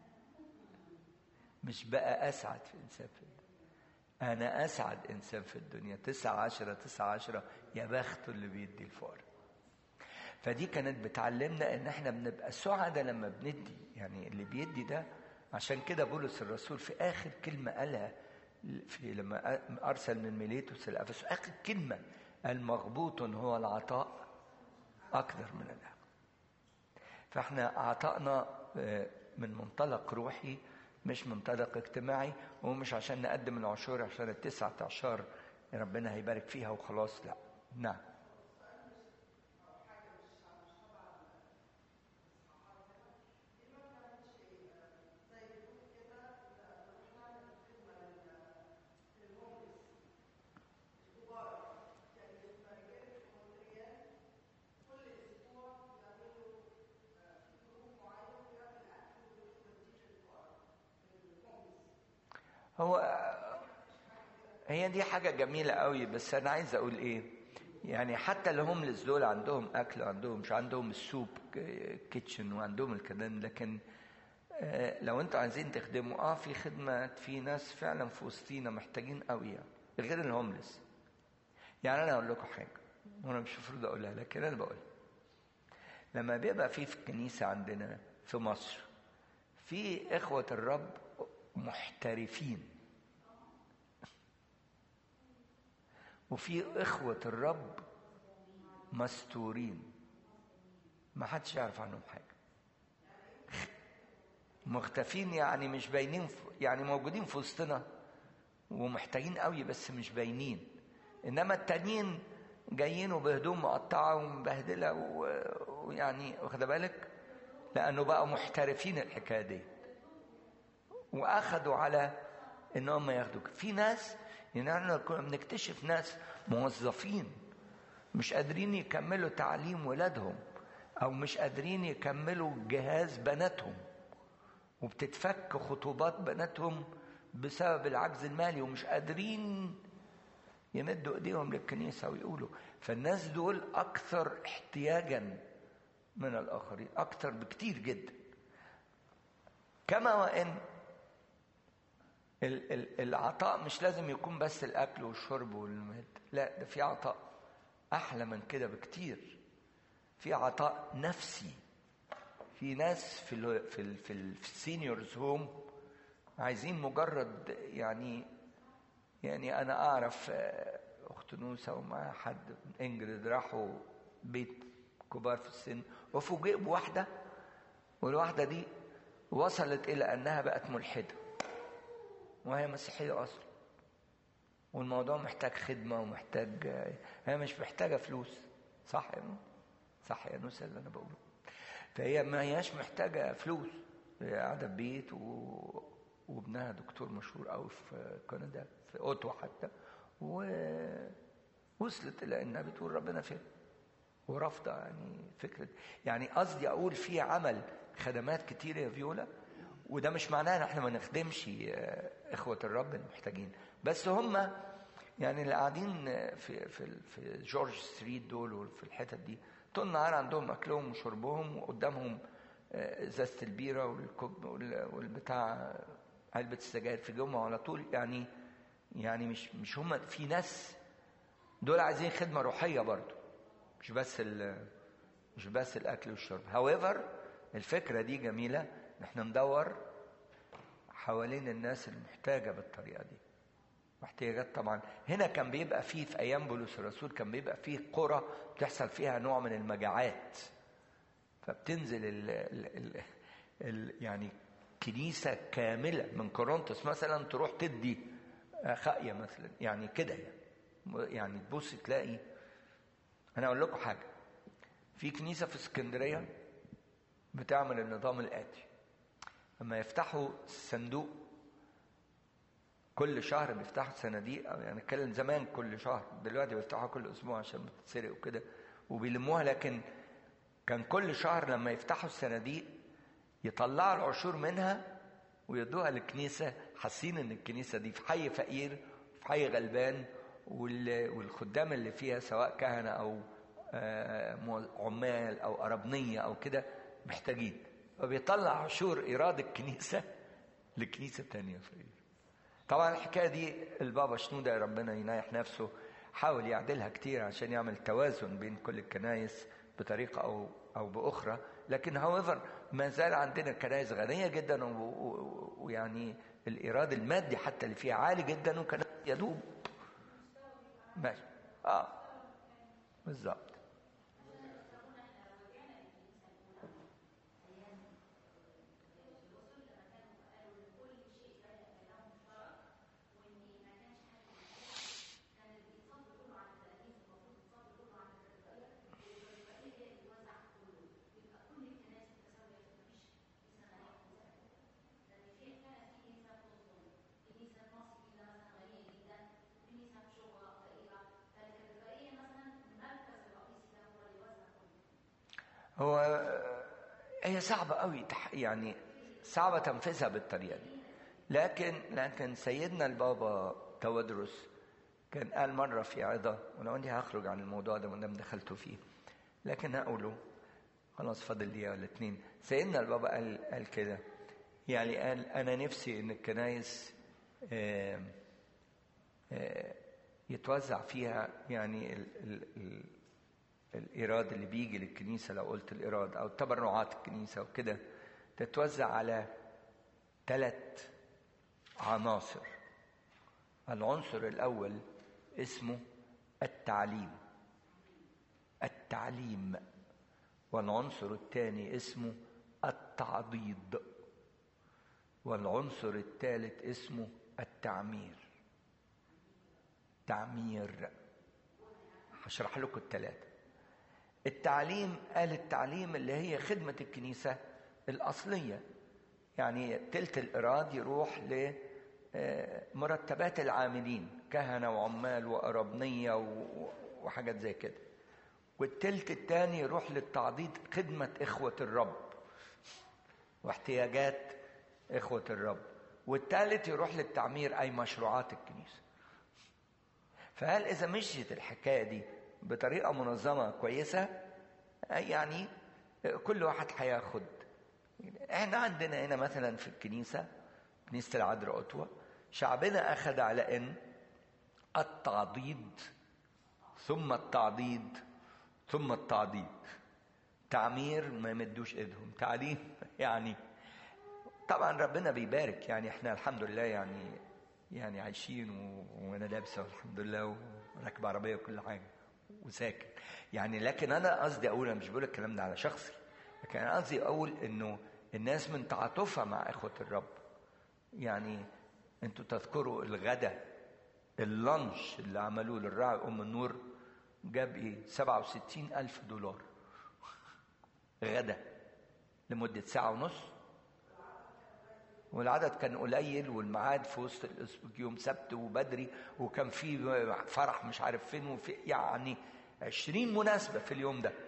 Speaker 1: مش بقى أسعد في إنسان في الدنيا أنا أسعد إنسان في الدنيا تسعة عشرة تسعة عشرة يا بخته اللي بيدي الفقراء فدي كانت بتعلمنا إن إحنا بنبقى سعداء لما بندي يعني اللي بيدي ده عشان كده بولس الرسول في آخر كلمة قالها في لما أرسل من ميليتوس الأفسس آخر كلمة المغبوط هو العطاء أكثر من الأخذ فإحنا عطائنا من منطلق روحي مش منطلق اجتماعي ومش عشان نقدم العشور عشان التسعة أعشار ربنا هيبارك فيها وخلاص لا نعم هو هي دي حاجة جميلة قوي بس أنا عايز أقول إيه يعني حتى الهوملس دول عندهم أكل عندهم مش عندهم السوب كيتشن وعندهم الكلام لكن لو انتوا عايزين تخدموا اه في خدمة في ناس فعلا في وسطينا محتاجين قوي يعني غير الهوملس يعني انا اقول لكم حاجة وانا مش المفروض اقولها لكن انا بقول لما بيبقى في في الكنيسة عندنا في مصر في اخوة الرب محترفين وفي إخوة الرب مستورين ما حدش يعرف عنهم حاجة مختفين يعني مش باينين يعني موجودين في وسطنا ومحتاجين قوي بس مش باينين انما التانيين جايين وبهدوم مقطعه ومبهدله ويعني واخد بالك لانه بقوا محترفين الحكايه دي واخدوا على ان هم ياخدوا في ناس يعني احنا كنا بنكتشف ناس موظفين مش قادرين يكملوا تعليم ولادهم او مش قادرين يكملوا جهاز بناتهم وبتتفك خطوبات بناتهم بسبب العجز المالي ومش قادرين يمدوا ايديهم للكنيسه ويقولوا فالناس دول اكثر احتياجا من الاخرين اكثر بكتير جدا كما وان العطاء مش لازم يكون بس الاكل والشرب والمهد لا ده في عطاء احلى من كده بكتير في عطاء نفسي في ناس في ال في ال في, ال في السينيورز هوم عايزين مجرد يعني يعني انا اعرف اخت نوسه ومع حد من انجلد راحوا بيت كبار في السن وفوجئوا بواحده والواحده دي وصلت الى انها بقت ملحده وهي مسيحيه اصلا والموضوع محتاج خدمه ومحتاج هي مش محتاجه فلوس صح يا نوسه صح يا نوسه اللي انا بقوله فهي ما هياش محتاجه فلوس هي قاعده في بيت و... وابنها دكتور مشهور قوي في كندا في اوتوا حتى ووصلت الى انها بتقول ربنا فين ورافضه يعني فكره يعني قصدي اقول في عمل خدمات كتير يا فيولا وده مش معناه ان احنا ما نخدمش اخوه الرب المحتاجين بس هم يعني اللي قاعدين في في في جورج ستريت دول وفي الحتت دي طول النهار عندهم اكلهم وشربهم وقدامهم ازازه البيره والكوب والبتاع علبه السجاير في جيبهم على طول يعني يعني مش مش هم في ناس دول عايزين خدمه روحيه برضو مش بس مش بس الاكل والشرب هاويفر الفكره دي جميله احنا ندور حوالين الناس المحتاجه بالطريقه دي واحتياجات طبعا هنا كان بيبقى فيه في ايام بولس الرسول كان بيبقى فيه قرى بتحصل فيها نوع من المجاعات فبتنزل ال ال ال ال يعني كنيسه كامله من كورنثوس مثلا تروح تدي خايه مثلا يعني كده يعني يعني تبص تلاقي انا اقول لكم حاجه في كنيسه في اسكندريه بتعمل النظام الاتي لما يفتحوا صندوق كل شهر بيفتحوا صناديق او يعني كان زمان كل شهر دلوقتي بيفتحوها كل اسبوع عشان بتتسرق وكده وبيلموها لكن كان كل شهر لما يفتحوا الصناديق يطلعوا العشور منها ويدوها للكنيسه حاسين ان الكنيسه دي في حي فقير في حي غلبان والخدام اللي فيها سواء كهنه او عمال او قربنيه او كده محتاجين فبيطلع عشور ايراد الكنيسه لكنيسه تانية فقير طبعا الحكايه دي البابا شنوده ربنا ينايح نفسه حاول يعدلها كتير عشان يعمل توازن بين كل الكنايس بطريقه او او باخرى لكن هاويفر ما زال عندنا كنايس غنيه جدا ويعني الايراد المادي حتى اللي فيها عالي جدا وكنايس يدوب ماشي اه بالظبط هو هي صعبة قوي يعني صعبة تنفيذها بالطريقة دي لكن لكن سيدنا البابا تودرس كان قال مرة في عظة ولو اني هخرج عن الموضوع ده ما دخلت فيه لكن هقوله خلاص فاضل لي ولا اتنين سيدنا البابا قال قال كده يعني قال انا نفسي ان الكنايس آآ آآ يتوزع فيها يعني ال ال ال الإيراد اللي بيجي للكنيسة لو قلت الإيراد أو تبرعات الكنيسة وكده تتوزع على ثلاث عناصر العنصر الأول اسمه التعليم التعليم والعنصر الثاني اسمه التعضيد والعنصر الثالث اسمه التعمير تعمير هشرح لكم الثلاثه التعليم قال التعليم اللي هي خدمة الكنيسة الأصلية يعني تلت الإيراد يروح لمرتبات العاملين كهنة وعمال وقربنية وحاجات زي كده والتلت التاني يروح للتعضيد خدمة إخوة الرب واحتياجات إخوة الرب والتالت يروح للتعمير أي مشروعات الكنيسة فهل إذا مشيت الحكاية دي بطريقة منظمة كويسة يعني كل واحد هياخد احنا عندنا هنا مثلا في الكنيسة كنيسة العذراء أتوى شعبنا أخذ على أن التعضيد ثم التعضيد ثم التعضيد تعمير ما يمدوش ايدهم تعليم يعني طبعا ربنا بيبارك يعني احنا الحمد لله يعني يعني عايشين وانا لابسه الحمد لله وراكب عربيه وكل حاجه وساكن يعني لكن انا قصدي اقول انا مش بقول الكلام ده على شخصي لكن انا قصدي اقول انه الناس من تعاطفها مع اخوه الرب يعني انتوا تذكروا الغدا اللانش اللي عملوه للراعي ام النور جاب ايه 67 الف دولار غدا لمدة ساعة ونص والعدد كان قليل والميعاد في وسط الاسبوع يوم سبت وبدري وكان في فرح مش عارف فين وفي يعني عشرين مناسبة في اليوم ده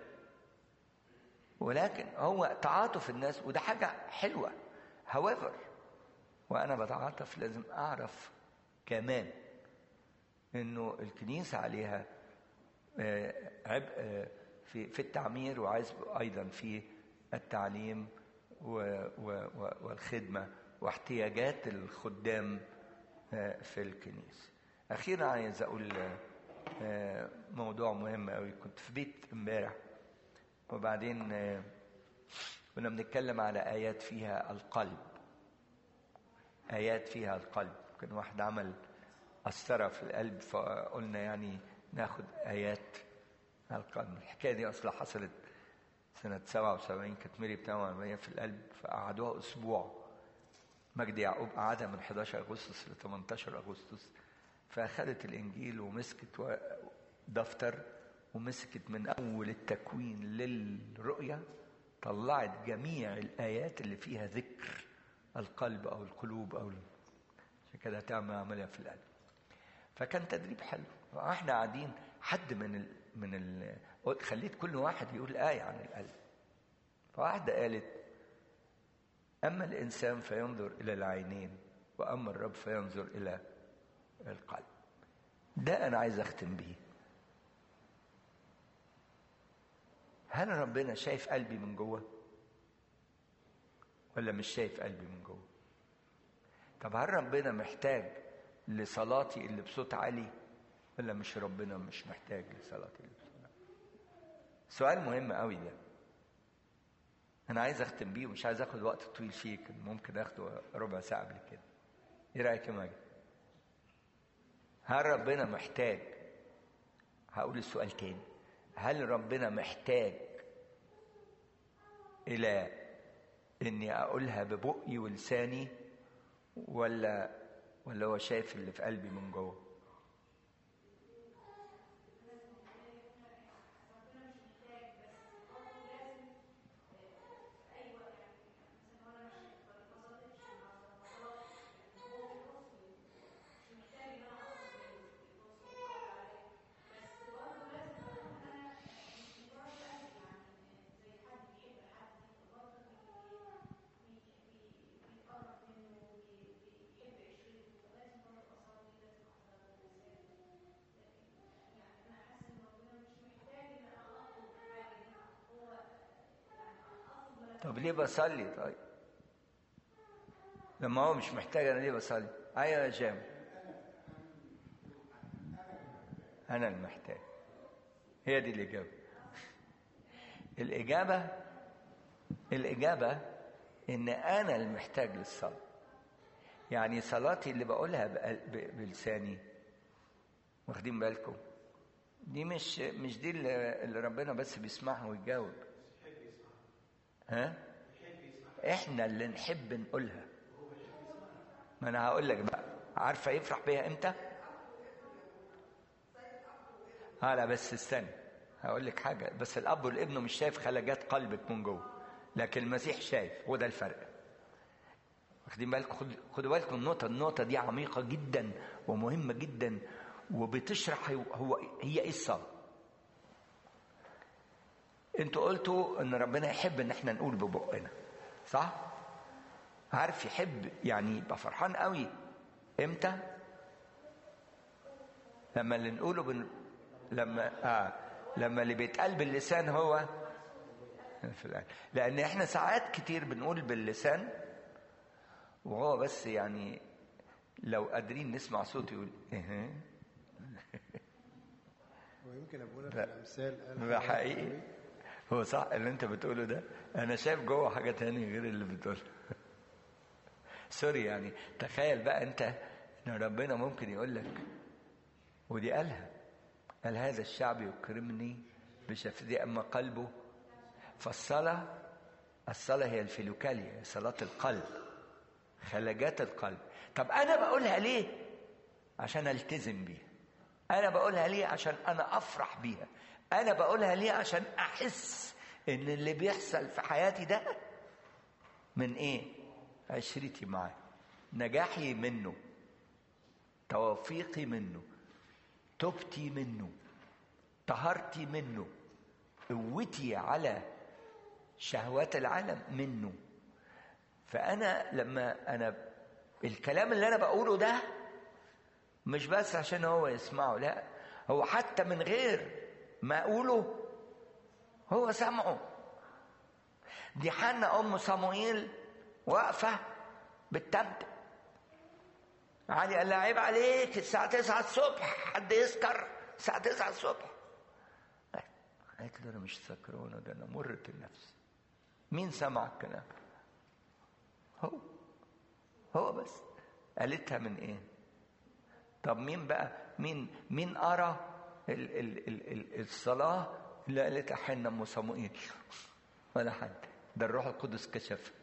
Speaker 1: ولكن هو تعاطف الناس وده حاجة حلوة however وأنا بتعاطف لازم أعرف كمان انه الكنيسه عليها آه، عبء آه، في في التعمير وعايز ايضا في التعليم و- و- و- والخدمه واحتياجات الخدام آه، في الكنيسه. اخيرا عايز اقول آه، آه، موضوع مهم قوي كنت في بيت امبارح وبعدين آه، كنا بنتكلم على ايات فيها القلب ايات فيها القلب كان واحد عمل قسطره في القلب فقلنا يعني ناخد ايات على القلب الحكايه دي اصلا حصلت سنه 77 كانت ميري بتعمل عمليه في القلب فقعدوها اسبوع مجدي يعقوب قعدها من 11 اغسطس ل 18 اغسطس فاخذت الانجيل ومسكت و- دفتر ومسكت من اول التكوين للرؤيه طلعت جميع الايات اللي فيها ذكر القلب او القلوب او ال- عشان كده هتعمل عمليه في القلب فكان تدريب حلو واحنا قاعدين حد من ال من ال قلت خليت كل واحد يقول آية عن القلب فواحدة قالت أما الإنسان فينظر إلى العينين وأما الرب فينظر إلى القلب ده أنا عايز أختم بيه هل ربنا شايف قلبي من جوه ولا مش شايف قلبي من جوه طب هل ربنا محتاج لصلاتي اللي بصوت عالي ولا مش ربنا مش محتاج لصلاتي اللي بصوت عالي سؤال مهم قوي ده انا عايز اختم بيه ومش عايز اخد وقت طويل فيه كان ممكن اخده ربع ساعه قبل كده ايه رايك يا ماجد هل ربنا محتاج هقول السؤال تاني هل ربنا محتاج الى اني اقولها ببقي ولساني ولا ولا هو شايف اللي في قلبي من جوه طب ليه بصلي طيب لما هو مش محتاج انا ليه بصلي ايوه يا جام انا المحتاج هي دي الاجابه الاجابه الاجابه ان انا المحتاج للصلاه يعني صلاتي اللي بقولها بقل- ب- بلساني واخدين بالكم دي مش مش دي اللي اللي ربنا بس بيسمعها ويجاوب ها احنا اللي نحب نقولها ما انا هقول لك بقى عارفه يفرح بيها امتى اه لا بس استنى هقول لك حاجه بس الاب والابن مش شايف خلاجات قلبك من جوه لكن المسيح شايف وده الفرق واخدين بالكم خد- خدوا بالكم النقطه النقطه دي عميقه جدا ومهمه جدا وبتشرح هو هو- هي ايه الصلاه انتوا قلتوا ان ربنا يحب ان احنا نقول ببقنا صح عارف يحب يعني يبقى فرحان قوي امتى لما اللي نقوله بن... لما آه لما اللي بيتقال باللسان هو في القلب لان احنا ساعات كتير بنقول باللسان وهو بس يعني لو قادرين نسمع صوته يقول ايه
Speaker 3: ويمكن ابونا في
Speaker 1: لا.
Speaker 3: الامثال قال
Speaker 1: ده
Speaker 3: حاجة
Speaker 1: حقيقي
Speaker 3: قوي.
Speaker 1: هو صح اللي انت بتقوله ده انا شايف جوه حاجه تانية غير اللي بتقوله سوري يعني تخيل بقى انت ان ربنا ممكن يقول لك ودي قالها قال هذا الشعب يكرمني بشفتي اما قلبه فالصلاه الصلاه هي الفيلوكاليا هي صلاه القلب خلاجات القلب طب انا بقولها ليه عشان التزم بيها انا بقولها ليه عشان انا افرح بيها انا بقولها ليه عشان احس ان اللي بيحصل في حياتي ده من ايه عشرتي معاه نجاحي منه توفيقي منه توبتي منه طهارتي منه قوتي على شهوات العالم منه فانا لما انا الكلام اللي انا بقوله ده مش بس عشان هو يسمعه لا هو حتى من غير ما اقوله هو سمعه دي حنا ام صموئيل واقفه بالتبت علي قال لها عيب عليك الساعة 9 الصبح حد يسكر الساعة 9 الصبح قالت له أنا مش سكرانة ده أنا مرة النفس مين سمع الكلام؟ هو هو بس قالتها من إيه؟ طب مين بقى مين مين قرا ال ال ال ال الصلاة اللي قالتها حنا أم صموئيل ولا حد ده الروح القدس كشف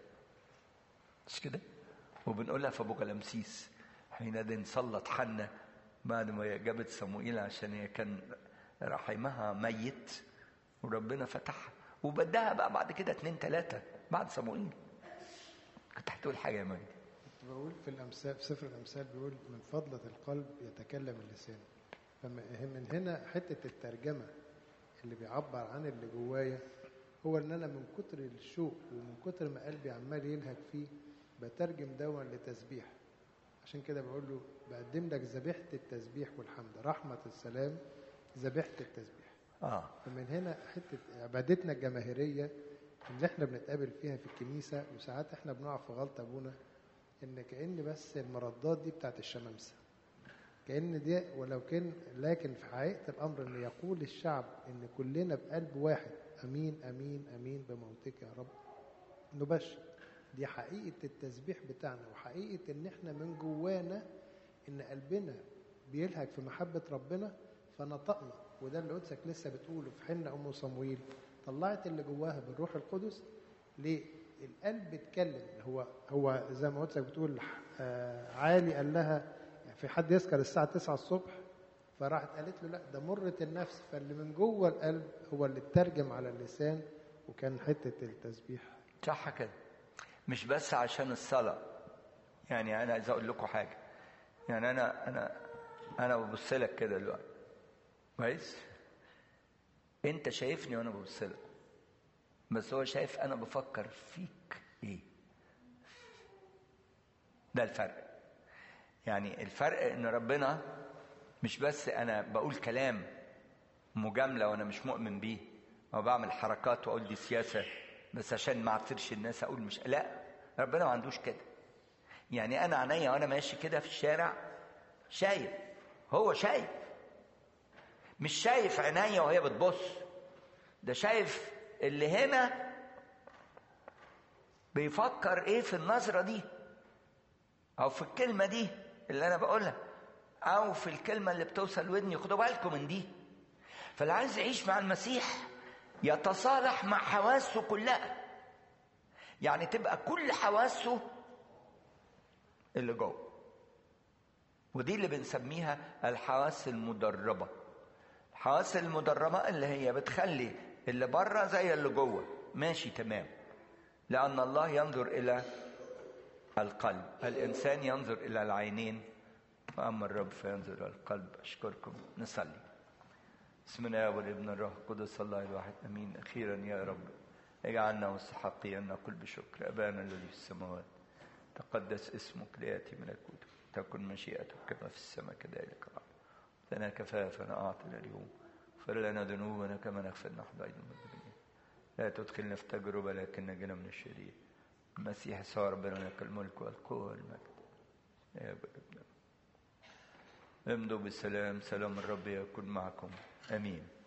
Speaker 1: مش كده؟ وبنقولها في أبو غلمسيس حينئذ صلت حنة بعد ما جابت صموئيل عشان هي كان رحمها ميت وربنا فتحها وبدها بقى بعد كده اتنين تلاتة بعد صموئيل كنت هتقول حاجة يا مجدي
Speaker 3: كنت بقول في الأمثال في سفر الأمثال بيقول من فضلة القلب يتكلم اللسان فمن هنا حتة الترجمة اللي بيعبر عن اللي جوايا هو ان انا من كتر الشوق ومن كتر ما قلبي عمال يلهج فيه بترجم دوا لتسبيح عشان كده بقول له بقدم لك ذبيحة التسبيح والحمد رحمة السلام ذبيحة التسبيح
Speaker 1: اه
Speaker 3: فمن هنا حتة عبادتنا الجماهيرية اللي احنا بنتقابل فيها في الكنيسة وساعات احنا بنقع في غلطة ابونا ان كأن بس المردات دي بتاعت الشمامسة كأن دي ولو كان لكن في حقيقة الأمر أن يقول الشعب أن كلنا بقلب واحد أمين أمين أمين بموتك يا رب نبشر دي حقيقة التسبيح بتاعنا وحقيقة ان احنا من جوانا ان قلبنا بيلهج في محبة ربنا فنطقنا وده اللي قدسك لسه بتقوله في حنة أم صمويل طلعت اللي جواها بالروح القدس ليه؟ القلب اتكلم هو هو زي ما قدسك بتقول آه عالي قال لها يعني في حد يسكر الساعة 9 الصبح فراحت قالت له لا ده مرة النفس فاللي من جوه القلب هو اللي اترجم على اللسان وكان حتة التسبيح
Speaker 1: صح كده مش بس عشان الصلاة يعني أنا عايز أقول لكم حاجة يعني أنا أنا أنا ببص لك كده دلوقتي كويس أنت شايفني وأنا ببص لك بس هو شايف أنا بفكر فيك إيه ده الفرق يعني الفرق إن ربنا مش بس أنا بقول كلام مجاملة وأنا مش مؤمن بيه أو بعمل حركات وأقول دي سياسة بس عشان ما اعترش الناس اقول مش لا ربنا ما عندوش كده يعني انا عينيا وانا ماشي كده في الشارع شايف هو شايف مش شايف عينيا وهي بتبص ده شايف اللي هنا بيفكر ايه في النظرة دي او في الكلمة دي اللي انا بقولها او في الكلمة اللي بتوصل ودني خدوا بالكم من دي فاللي عايز يعيش مع المسيح يتصالح مع حواسه كلها يعني تبقى كل حواسه اللي جوه ودي اللي بنسميها الحواس المدربه الحواس المدربه اللي هي بتخلي اللي بره زي اللي جوه ماشي تمام لان الله ينظر الى القلب الانسان ينظر الى العينين واما الرب فينظر الى القلب اشكركم نصلي اسمنا والابن الروح القدس الله الواحد امين اخيرا يا رب اجعلنا مستحقين نقول بشكر ابانا الذي في السماوات تقدس اسمك لياتي ملكوتك تكن مشيئتك كما في السماء كذلك الارض لنا كفافنا اعطنا اليوم اغفر لنا ذنوبنا كما نغفر نحن ايضا المذنبين لا تدخلنا في تجربه لكن نجنا من الشرير المسيح يسوع ربنا لك الملك والقوه والمجد يا ابن امضوا بالسلام سلام الرب يكون معكم امين